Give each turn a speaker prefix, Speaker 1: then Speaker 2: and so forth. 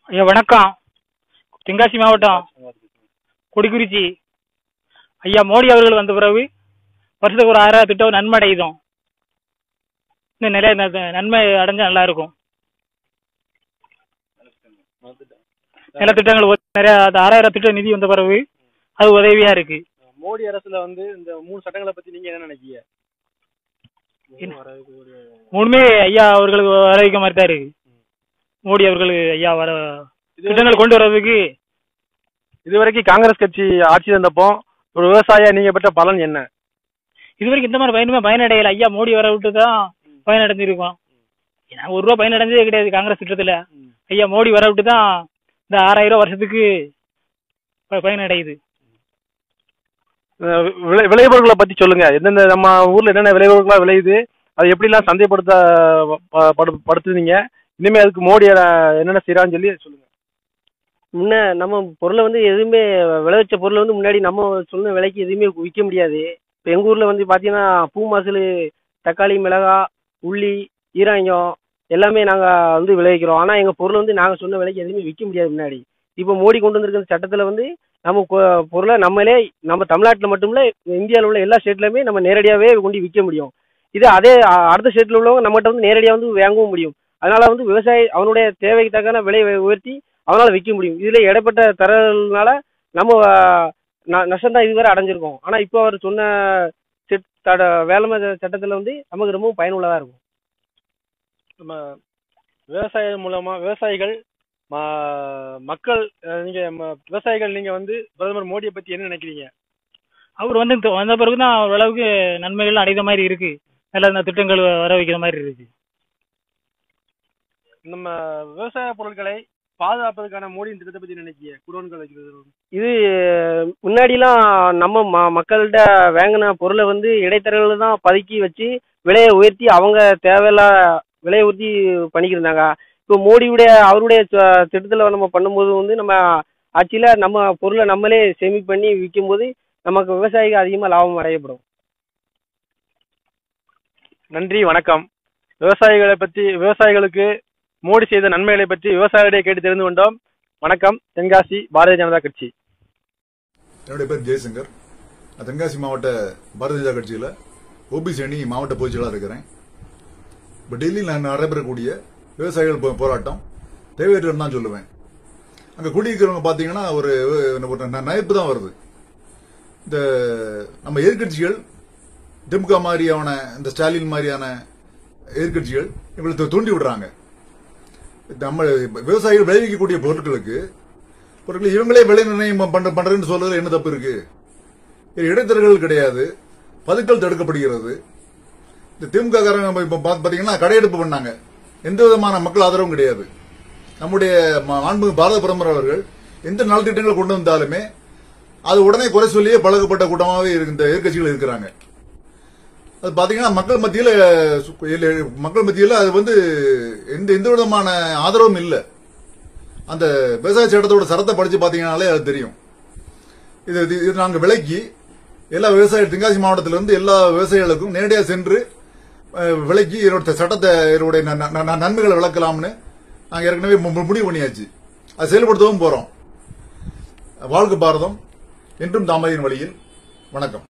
Speaker 1: ஐயா வணக்கம் தென்காசி மாவட்டம் கொடிக்குறிச்சி ஐயா மோடி அவர்கள் வந்த பிறகு வருஷத்துக்கு ஒரு ஆயிரம் திட்டம் நன்மை அடையுதோம் இன்னும் நிறைய ந- நன்மை அடைஞ்சா நல்லா இருக்கும் நில திட்டங்கள் ஒ- நிறைய அந்த ஆறாயிரம் திட்டம் நிதி வந்த பிறகு அது உதவியா இருக்கு
Speaker 2: மோடி அரசுல வந்து இந்த மூணு சட்டங்களை பத்தி நீங்க என்ன நினைக்கிறீங்க
Speaker 1: மூணுமே ஐயா அவர்களுக்கு வரவைக்க மாதிரி தான் இருக்கு மோடி அவர்களுக்கு ஐயா வர திட்டங்கள் கொண்டு வர்றதுக்கு
Speaker 2: இது வரைக்கும் காங்கிரஸ் கட்சி ஆட்சி இருந்தப்போ ஒரு விவசாய நீங்க பெற்ற பலன் என்ன
Speaker 1: இது வரைக்கும் இந்த மாதிரி பயனுமே பயனடையல ஐயா மோடி வர விட்டு தான் பயனடைஞ்சிருக்கோம் நாங்கள் ஒரு ரூபா பயனடைஞ்சதே கிடையாது காங்கிரஸ் திட்டத்தில் ஐயா மோடி வர விட்டு தான் இந்த ஆறாயிரம் ரூபா வருஷத்துக்கு ப- பயனடையுது
Speaker 2: அஹ் விளை விளைபொருட்களை பத்தி சொல்லுங்க எந்தெந்த நம்ம ஊர்ல என்னென்ன விளைபொருட்களா விளையுது அது எப்படிலாம் சந்தைப்படுத்த ப- படு- படுத்துனீங்க இனிமே அதுக்கு மோடி அஹ், என்னென்ன செய்யறான்னு சொல்லி சொல்லுங்க
Speaker 3: முன்ன நம்ம பொருளை வந்து எதுவுமே விளைவிச்ச பொருளை வந்து முன்னாடி நம்ம சொன்ன விலைக்கு எதுவுமே விற்க முடியாது இப்போ எங்கள் ஊரில் வந்து பார்த்தீங்கன்னா பூ மசல் தக்காளி மிளகாய் உள்ளி ஈராயம் எல்லாமே நாங்கள் வந்து விளைவிக்கிறோம் ஆனால் எங்கள் பொருளை வந்து நாங்கள் சொன்ன விலைக்கு எதுவுமே விற்க முடியாது முன்னாடி இப்போ மோடி கொண்டு வந்திருக்கிற சட்டத்தில் வந்து நம்ம கொ- பொருளை நம்மளே நம்ம தமிழ்நாட்டில் மட்டும் இல்லை இந்தியாவில் உள்ள எல்லா ஸ்டேட்லையுமே நம்ம நேரடியாகவே கொண்டு விற்க முடியும் இது அதே அ- அடுத்த ஸ்டேட்டில் உள்ளவங்க நம்மகிட்ட வந்து நேரடியாக வந்து வாங்கவும் முடியும் அதனால வந்து விவசாயி அவனுடைய தேவைக்கு தக்கன விலை உயர்த்தி அவனால் விற்க முடியும் இதில் இடைப்பட்ட தரனால நம்ம நஷ்டம் தான் இதுவரை அடைஞ்சிருக்கோம் ஆனால் இப்போ அவர் சொன்ன செட் தட வேளாண்மை சட்டத்தில் வந்து நமக்கு ரொம்பவும் பயனுள்ளதாக இருக்கும்
Speaker 2: நம்ம விவசாயம் மூலமா விவசாயிகள் ம- மக்கள் அஹ், நீங்க ம- விவசாயிகள் நீங்க வந்து பிரதமர் மோடியை பத்தி என்ன நினைக்கிறீங்க
Speaker 1: அவர் வந்து இந்த வந்த பிறகு தான் ஓரளவுக்கு நன்மைகள் அடைந்த மாதிரி இருக்கு நல்ல இந்த திட்டங்கள் வர வைக்கிற மாதிரி இருக்கு
Speaker 2: நம்ம விவசாய பொருட்களை பாதுகாப்பதற்கான மோடியின் திட்டத்தை பத்தி என்ன நினைக்கிறீங்க குடோன்கள் வைக்கிறது
Speaker 3: இது முன்னாடிலாம் நம்ம ம மக்கள்கிட்ட வாங்கின பொருளை வந்து இடைத்தரகர்கள் தான் பதுக்கி வச்சு விலையை உயர்த்தி அவங்க தேவையில்லா விலையை உயர்த்தி பண்ணிக்கிருந்தாங்க இப்போ மோடியுடைய அவருடைய ச- திட்டத்தில் நம்ம பண்ணும்போது வந்து நம்ம ஆட்சியில் நம்ம பொருளை நம்மளே சேமிப்பு பண்ணி விற்கும்போது நமக்கு விவசாயிக்கு அதிகமாக லாபம் அடையப்படும்
Speaker 2: நன்றி வணக்கம் விவசாயிகளை பத்தி விவசாயிகளுக்கு மோடி செய்த நன்மைகளை பற்றி விவசாயிகளிடையே கேட்டு தெரிந்து கொண்டோம் வணக்கம் தென்காசி பாரதிய ஜனதா கட்சி
Speaker 4: என்னுடைய பேர் ஜெயசங்கர் நான் தென்காசி மாவட்ட பாரதிய ஜனதா கட்சியில் ஓபிசி அணி மாவட்ட பொதுச்செயலாளர் இருக்கிறேன் இப்போ டெல்லியில் நான் நடைபெறக்கூடிய விவசாயிகள் போ- போராட்டம் தேவையற்றன்னு தான் சொல்லுவேன் அங்கே குடியிருக்கிறவங்க பார்த்தீங்கன்னா ஒரு ஒரு ந- நயப்பு தான் வருது இந்த நம்ம எதிர்க்கட்சிகள் திமுக மாதிரியான இந்த ஸ்டாலின் மாதிரியான எதிர்க்கட்சிகள் இவங்களை தூண்டி விடுறாங்க நம்ம விவசாயிகள் விளைவிக்கக்கூடிய பொருட்களுக்கு பொருட்கள் இவங்களே விலை நிர்ணயம் பண்ற பண்றேன்னு சொல்றதுல என்ன தப்பு இருக்கு இது இடைத்தரகர்கள் கிடையாது பதுக்கல் தடுக்கப்படுகிறது இந்த திமுக காரங்க இப்ப பாத்து- பாத்தீங்கன்னா கடையெடுப்பு பண்ணாங்க எந்த விதமான மக்கள் ஆதரவும் கிடையாது நம்முடைய ம- மாண்புமிகு பாரத பிரதமர் அவர்கள் எந்த நலத்திட்டங்களை கொண்டு வந்தாலுமே அது உடனே குறை சொல்லியே பழகப்பட்ட கூட்டமாகவே இருக்கு- இந்த எதிர்க்கட்சிகள் இருக்கிறாங்க அது பாத்தீங்கன்னா மக்கள் மத்தியில சு- இல்ல, மக்கள் மத்தியில அது வந்து எந்த எந்த விதமான ஆதரவும் இல்லை அந்த விவசாய சட்டத்தோட சரத்தை படிச்சு பாத்தீங்கன்னாலே அது தெரியும் இது இது- இது நாங்க விலைக்கு எல்லா விவசாய தென்காசி மாவட்டத்திலிருந்து எல்லா விவசாயிகளுக்கும் நேரடியாக சென்று அஹ், விலைக்கு இதோட சட்டத்தை இதனுடைய ந- ந- ந- நன்மைகளை விளக்கலாம்னு நாங்க ஏற்கனவே மு- மு- முடிவு பண்ணியாச்சு அதை செயல்படுத்தவும் போறோம் வாழ்க பாரதம் என்றும் தாமரையின் வழியில் வணக்கம்